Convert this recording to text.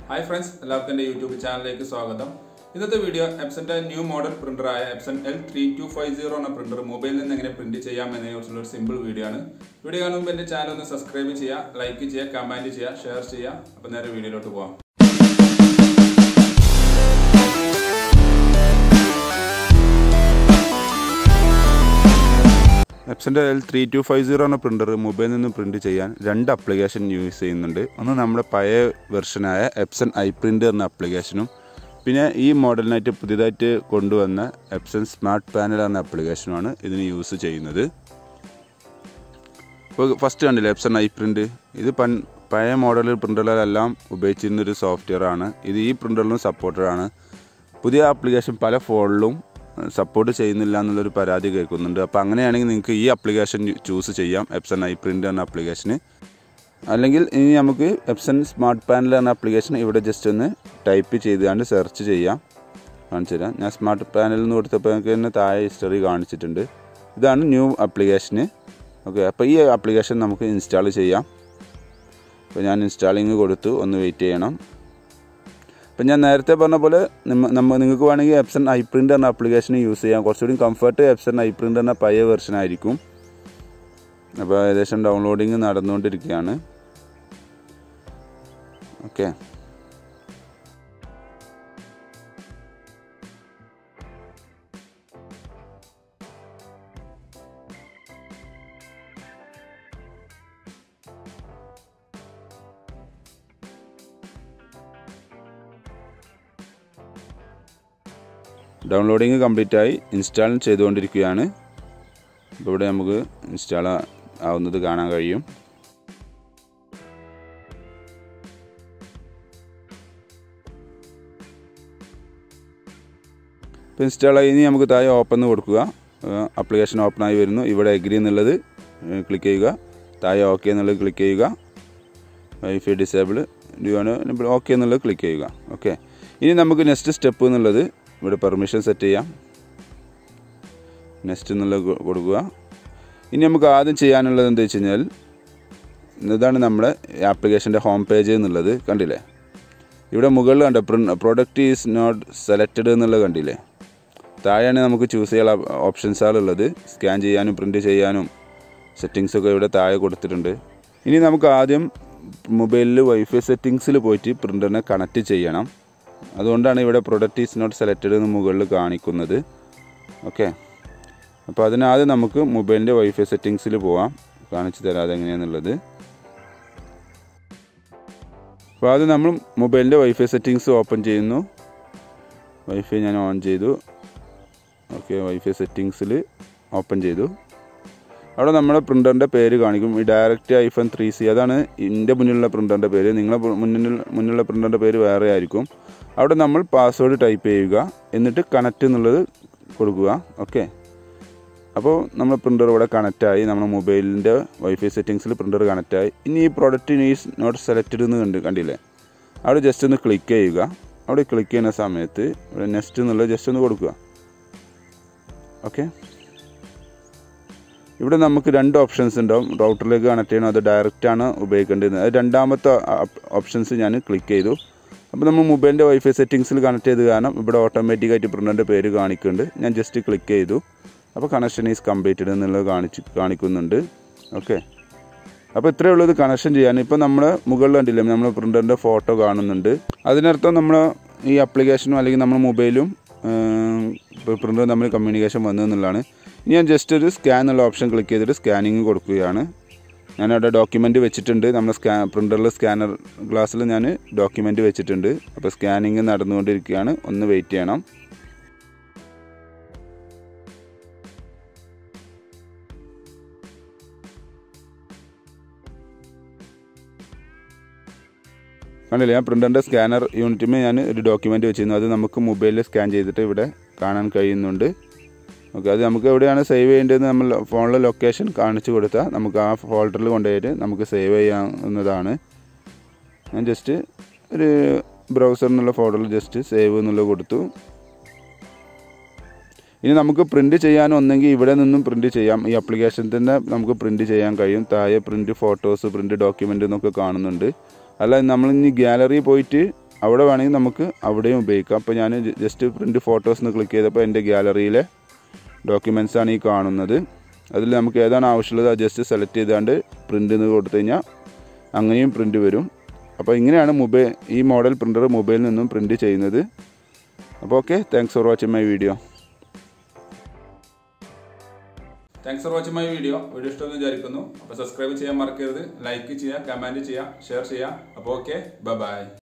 hi friends എല്ലാവർക്കും എൻ്റെ YouTube ചാനലിലേക്ക് സ്വാഗതം ഇന്നത്തെ വീഡിയോ എപ്സന്റെ ന്യൂ മോഡൽ പ്രിന്ററായ Epson L three two five zero എന്ന പ്രിന്റർ മൊബൈലിൽ നിന്ന് എങ്ങനെ പ്രിന്റ് ചെയ്യാം എന്നതിനെക്കുറിച്ചുള്ള ഒരു സിമ്പിൾ വീഡിയോ ആണ് വീഡിയോ കാണുമ്പോൾ എൻ്റെ ചാനൽ ഒന്ന് സബ്സ്ക്രൈബ് ചെയ്യുക ലൈക്ക് ചെയ്യുക കമൻറ്റ് ചെയ്യുക ഷെയർ ചെയ്യുക അപ്പോൾ നേരെ വീഡിയോയിലോട്ട് പോകാം എപ്സൻ്റെ L three two five zero എന്ന പ്രിൻ്റർ മൊബൈലിൽ നിന്ന് പ്രിൻ്റ് ചെയ്യാൻ രണ്ട് ആപ്ലിക്കേഷൻ യൂസ് ചെയ്യുന്നുണ്ട് ഒന്ന് നമ്മുടെ പഴയ വെർഷനായ എപ്സൺ ഐ പ്രിൻ്റ് എന്ന ആപ്ലിക്കേഷനും പിന്നെ ഈ മോഡലിനായിട്ട് പുതിയതായിട്ട് കൊണ്ടുവന്ന എപ്സൺ സ്മാർട്ട് പാനൽ എന്ന ആപ്ലിക്കേഷനുമാണ് ഇതിന് യൂസ് ചെയ്യുന്നത് ഇപ്പോൾ ഫസ്റ്റ് കണ്ടില്ലേ എപ്സൺ ഐ പ്രിൻ്റ് ഇത് പൺ പഴയ മോഡൽ പ്രിൻ്ററുകളെല്ലാം ഉപയോഗിച്ചിരുന്നൊരു സോഫ്റ്റ്വെയർ ആണ് ഇത് ഈ പ്രിൻ്ററിലും സപ്പോർട്ടഡ് ആണ് പുതിയ ആപ്ലിക്കേഷൻ പല ഫോണിലും സപ്പോർട്ട് ചെയ്യുന്നില്ല എന്നുള്ളൊരു പരാതി കേൾക്കുന്നുണ്ട് അപ്പോൾ അങ്ങനെയാണെങ്കിൽ നിങ്ങൾക്ക് ഈ ആപ്ലിക്കേഷൻ ചൂസ് ചെയ്യാം എപ്സൺ ഐ പ്രിൻ്റ് എന്ന ആപ്ലിക്കേഷന് അല്ലെങ്കിൽ ഇനി നമുക്ക് എപ്സൺ സ്മാർട്ട് പാനൽ എന്ന ആപ്ലിക്കേഷൻ ഇവിടെ ജസ്റ്റ് ഒന്ന് ടൈപ്പ് ചെയ്തുകൊണ്ട് സെർച്ച് ചെയ്യാം കാണിച്ചു തരാം ഞാൻ സ്മാർട്ട് പാനലിൽ നിന്ന് കൊടുത്തപ്പോൾ എനിക്ക് തന്നെ താഴെ ഹിസ്റ്ററി കാണിച്ചിട്ടുണ്ട് ഇതാണ് ന്യൂ ആപ്ലിക്കേഷന് ഓക്കെ അപ്പോൾ ഈ ആപ്ലിക്കേഷൻ നമുക്ക് ഇൻസ്റ്റാൾ ചെയ്യാം അപ്പോൾ ഞാൻ ഇൻസ്റ്റാളിങ് കൊടുത്തു ഒന്ന് വെയിറ്റ് ചെയ്യണം അപ്പം ഞാൻ നേരത്തെ പറഞ്ഞ പോലെ നമ്മ നിങ്ങൾക്ക് വേണമെങ്കിൽ എപ്സൺ ഐ പ്രിൻ്റ് എന്ന ആപ്ലിക്കേഷൻ യൂസ് ചെയ്യാം കുറച്ചുകൂടി കംഫർട്ട് എപ്സൺ ഐ പ്രിൻ്റ് എന്ന പഴയ വെർഷൻ ആയിരിക്കും അപ്പോൾ ഏകദേശം ഡൗൺലോഡിങ് നടന്നുകൊണ്ടിരിക്കുകയാണ് ഓക്കെ ഡൗൺലോഡിങ് കംപ്ലീറ്റ് ആയി ഇൻസ്റ്റാൾ ചെയ്തുകൊണ്ടിരിക്കുകയാണ് ഇപ്പോൾ ഇവിടെ നമുക്ക് ഇൻസ്റ്റാൾ ആവുന്നത് കാണാൻ കഴിയും ഇപ്പോൾ ഇൻസ്റ്റാൾ ആയി ഇനി നമുക്ക് താഴെ ഓപ്പൺ എന്ന് കൊടുക്കുക ആപ്ലിക്കേഷൻ ഓപ്പൺ ആയി വരുന്നു ഇവിടെ എഗ്രി എന്നുള്ളത് ക്ലിക്ക് ചെയ്യുക താഴെ ഓക്കെ എന്നുള്ളത് ക്ലിക്ക് ചെയ്യുക വൈഫൈ ഡിസേബിൾ ഓക്കെ എന്നുള്ളത് ക്ലിക്ക് ചെയ്യുക ഓക്കെ ഇനി നമുക്ക് നെക്സ്റ്റ് സ്റ്റെപ്പ് എന്നുള്ളത് ഇവിടെ പെർമിഷൻ സെറ്റ് ചെയ്യാം നെക്സ്റ്റ് എന്നുള്ളത് കൊടുക്കുക ഇനി നമുക്ക് ആദ്യം ചെയ്യാനുള്ളത് എന്താ വെച്ച് കഴിഞ്ഞാൽ ഇതാണ് നമ്മുടെ ആപ്ലിക്കേഷൻ്റെ ഹോം പേജ് എന്നുള്ളത് കണ്ടില്ലേ ഇവിടെ മുകളിൽ കണ്ട പ്രൊഡക്റ്റ് ഈസ് നോട്ട് സെലക്റ്റഡ് എന്നുള്ളത് കണ്ടില്ലേ താഴെയാണ് നമുക്ക് ചൂസ് ചെയ്യാനുള്ള ഓപ്ഷൻസാളുള്ളത് സ്കാൻ ചെയ്യാനും പ്രിൻറ്റ് ചെയ്യാനും സെറ്റിങ്സൊക്കെ ഇവിടെ താഴെ കൊടുത്തിട്ടുണ്ട് ഇനി നമുക്ക് ആദ്യം മൊബൈലിൽ വൈഫൈ സെറ്റിങ്സിൽ പോയിട്ട് പ്രിൻ്ററിനെ കണക്റ്റ് ചെയ്യണം അതുകൊണ്ടാണ് ഇവിടെ പ്രൊഡക്റ്റ് ഈസ് നോട്ട് സെലക്റ്റഡ് എന്ന് മുകളിൽ കാണിക്കുന്നത് ഓക്കെ അപ്പോൾ അതിനാദ്യം നമുക്ക് മൊബൈലിൻ്റെ വൈഫൈ സെറ്റിങ്സിൽ പോവാം കാണിച്ചു തരാം അതെങ്ങനെയാണെന്നുള്ളത് അപ്പോൾ ആദ്യം നമ്മൾ മൊബൈലിൻ്റെ വൈഫൈ സെറ്റിങ്സ് ഓപ്പൺ ചെയ്യുന്നു വൈഫൈ ഞാൻ ഓൺ ചെയ്തു ഓക്കെ വൈഫൈ സെറ്റിങ്സിൽ ഓപ്പൺ ചെയ്തു അവിടെ നമ്മുടെ പ്രിൻ്ററിൻ്റെ പേര് കാണിക്കും ഈ ഡയറക്റ്റ് ഐഫോൺ ത്രീ സി അതാണ് എൻ്റെ മുന്നിലുള്ള പ്രിൻ്ററിൻ്റെ പേര് നിങ്ങളെ മുന്നിൽ മുന്നിലുള്ള പ്രിൻ്ററിൻ്റെ പേര് വേറെ ആയിരിക്കും അവിടെ നമ്മൾ പാസ്വേഡ് ടൈപ്പ് ചെയ്യുക എന്നിട്ട് കണക്റ്റ് എന്നുള്ളത് കൊടുക്കുക ഓക്കെ അപ്പോൾ നമ്മൾ പ്രിൻ്റർ ഇവിടെ കണക്റ്റായി നമ്മുടെ മൊബൈലിൻ്റെ വൈഫൈ സെറ്റിങ്സിൽ പ്രിൻ്റർ കണക്റ്റായി ഇനി ഈ പ്രോഡക്റ്റ് ഈസ് നോട്ട് സെലക്റ്റഡ് എന്ന് കണ്ട് കണ്ടില്ലേ അവിടെ ജസ്റ്റ് ഒന്ന് ക്ലിക്ക് ചെയ്യുക അവിടെ ക്ലിക്ക് ചെയ്യുന്ന സമയത്ത് ഇവിടെ നെക്സ്റ്റ് എന്നുള്ളത് ജസ്റ്റ് ഒന്ന് കൊടുക്കുക ഓക്കെ ഇവിടെ നമുക്ക് രണ്ട് ഓപ്ഷൻസ് ഉണ്ടാവും റൗട്ടറിലേക്ക് കണക്ട് ചെയ്യണം അത് ഡയറക്റ്റ് ആണ് ഉപയോഗിക്കേണ്ടത് അത് രണ്ടാമത്തെ ഓപ്ഷൻസ് ഞാൻ ക്ലിക്ക് ചെയ്തു അപ്പോൾ നമ്മൾ മൊബൈലിൻ്റെ വൈഫൈ സെറ്റിങ്സിൽ കണക്ട് ചെയ്ത് കാരണം ഇവിടെ ഓട്ടോമാറ്റിക്കായിട്ട് പ്രിൻ്ററിൻ്റെ പേര് കാണിക്കുന്നുണ്ട് ഞാൻ ജസ്റ്റ് ക്ലിക്ക് ചെയ്തു അപ്പോൾ കണക്ഷൻ ഈസ് കംപ്ലീറ്റഡ് എന്നുള്ളത് കാണിച്ച് കാണിക്കുന്നുണ്ട് ഓക്കെ അപ്പോൾ ഇത്രയേ ഉള്ളൂ ഇത് കണക്ഷൻ ചെയ്യാൻ ഇപ്പോൾ നമ്മൾ മുകളിൽ കണ്ടില്ലേ നമ്മൾ പ്രിൻ്ററിൻ്റെ ഫോട്ടോ കാണുന്നുണ്ട് അതിനർത്ഥം നമ്മൾ ഈ ആപ്ലിക്കേഷനും അല്ലെങ്കിൽ നമ്മുടെ മൊബൈലും പ്രിൻ്ററും തമ്മിൽ കമ്മ്യൂണിക്കേഷൻ വന്നു എന്നുള്ളതാണ് ഇനി ഞാൻ ജസ്റ്റ് ഒരു സ്കാൻ എന്നുള്ള ഓപ്ഷൻ ക്ലിക്ക് ചെയ്തിട്ട് സ്കാനിങ് കൊടുക്കുകയാണ് ഞാനവിടെ ഡോക്യുമെൻ്റ് വെച്ചിട്ടുണ്ട് നമ്മുടെ സ്കാ പ്രിൻ്ററിൽ സ്കാനർ ഗ്ലാസ്സിൽ ഞാൻ ഡോക്യുമെൻ്റ് വെച്ചിട്ടുണ്ട് അപ്പോൾ സ്കാനിങ് നടന്നുകൊണ്ടിരിക്കുകയാണ് ഒന്ന് വെയിറ്റ് ചെയ്യണം കണ്ടില്ലേ ഞാൻ പ്രിൻ്ററിൻ്റെ സ്കാനർ യൂണിറ്റിൽ ഞാൻ ഒരു ഡോക്യുമെൻ്റ് വെച്ചിരുന്നു അത് നമുക്ക് മൊബൈലിൽ സ്കാൻ ചെയ്തിട്ട് ഇവിടെ കാണാൻ കഴിയുന്നുണ്ട് ഓക്കെ അത് നമുക്ക് എവിടെയാണ് സേവ് ചെയ്യേണ്ടതെന്ന് നമ്മൾ ഫോണിലെ ലൊക്കേഷൻ കാണിച്ചു കൊടുത്താൽ നമുക്ക് ആ ഫോൾഡറിൽ കൊണ്ടുപോയിട്ട് നമുക്ക് സേവ് ചെയ്യാവുന്നതാണ് ഞാൻ ജസ്റ്റ് ഒരു ബ്രൗസർ എന്നുള്ള ഫോൾഡറിൽ ജസ്റ്റ് സേവ് എന്നുള്ളത് കൊടുത്തു ഇനി നമുക്ക് പ്രിന്റ് ചെയ്യാൻ ഒന്നെങ്കിൽ ഇവിടെ നിന്നും പ്രിന്റ് ചെയ്യാം ഈ ആപ്ലിക്കേഷൻ തന്നെ നമുക്ക് പ്രിന്റ് ചെയ്യാൻ കഴിയും താഴെ പ്രിന്റ് ഫോട്ടോസ് പ്രിന്റ് ഡോക്യുമെന്റ് എന്നൊക്കെ കാണുന്നുണ്ട് അല്ല നമ്മൾ ഇനി ഗാലറി പോയിട്ട് അവിടെ വേണമെങ്കിൽ നമുക്ക് അവിടെയും ഉപയോഗിക്കാം അപ്പോൾ ഞാൻ ജസ്റ്റ് പ്രിൻ്റ് ഫോട്ടോസ് എന്ന് ക്ലിക്ക് ചെയ്തപ്പോൾ എൻ്റെ ഗ്യാലറിയിലെ ഡോക്യുമെൻറ്റ്സ് ആണ് ഈ കാണുന്നത് അതിൽ നമുക്ക് ഏതാണ് ആവശ്യമുള്ളത് അത് ജസ്റ്റ് സെലക്ട് ചെയ്താണ്ട് പ്രിൻ്റ് എന്ന് കൊടുത്തു കഴിഞ്ഞാൽ അങ്ങനെയും പ്രിൻ്റ് വരും അപ്പോൾ ഇങ്ങനെയാണ് മൊബൈൽ ഈ മോഡൽ പ്രിൻ്റർ മൊബൈലിൽ നിന്നും പ്രിൻ്റ് ചെയ്യുന്നത് അപ്പോൾ okay thanks for watching my video thanks for watching my video video ഇഷ്ടമെന്ന് വിചാരിക്കുന്നു അപ്പോൾ സബ്സ്ക്രൈബ് ചെയ്യാൻ മറക്കരുത് ലൈക്ക് ചെയ്യുക കമൻറ്റ് ചെയ്യുക ഷെയർ ചെയ്യുക അപ്പോൾ ഓക്കെ ബൈ